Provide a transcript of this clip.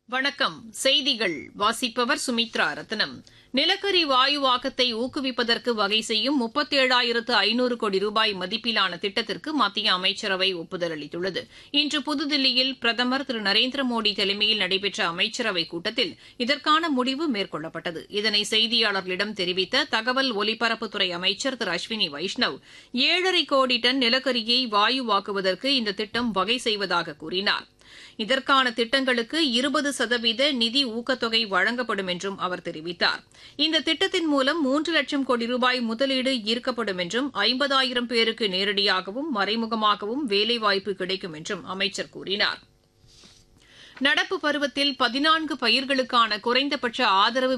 வணக்கம் செய்திகள் வாசிப்பவர் சுமித்ரா ரத்னம் நிலக்கரி வாயுவாக்கத்தை ஊக்குவிப்பதற்கு வகை செய்யும் முப்பத்தேழாயிரத்து ஐநூறு கோடி ரூபாய் மதிப்பிலான திட்டத்திற்கு மத்திய அமைச்சரவை ஒப்புதல் அளித்துள்ளது இன்று புதுதில்லியில் பிரதமர் திரு நரேந்திர மோடி தலைமையில் நடைபெற்ற அமைச்சரவைக் கூட்டத்தில் இதற்கான முடிவு மேற்கொள்ளப்பட்டது இதனை செய்தியாளர்களிடம் தெரிவித்த தகவல் ஒலிபரப்புத்துறை அமைச்சர் திரு அஸ்வினி வைஷ்ணவ் ஏழரை கோடி டன் நிலக்கரியை வாயுவாக்குவதற்கு இந்த திட்டம் வகை செய்வதாக கூறினார் இதற்கான திட்டங்களுக்கு இருபது சதவீத நிதி ஊக்கத்தொகை வழங்கப்படும் என்றும் அவர் தெரிவித்தார் இந்த திட்டத்தின் மூலம் மூன்று லட்சம் கோடி ரூபாய் முதலீடு ஈர்க்கப்படும் என்றும் ஐம்பதாயிரம் பேருக்கு நேரடியாகவும் மறைமுகமாகவும் வேலைவாய்ப்பு கிடைக்கும் என்றும் அமைச்சர் கூறினார் நடப்பு பருவத்தில் பதினான்கு பயிர்களுக்கான குறைந்தபட்ச ஆதரவு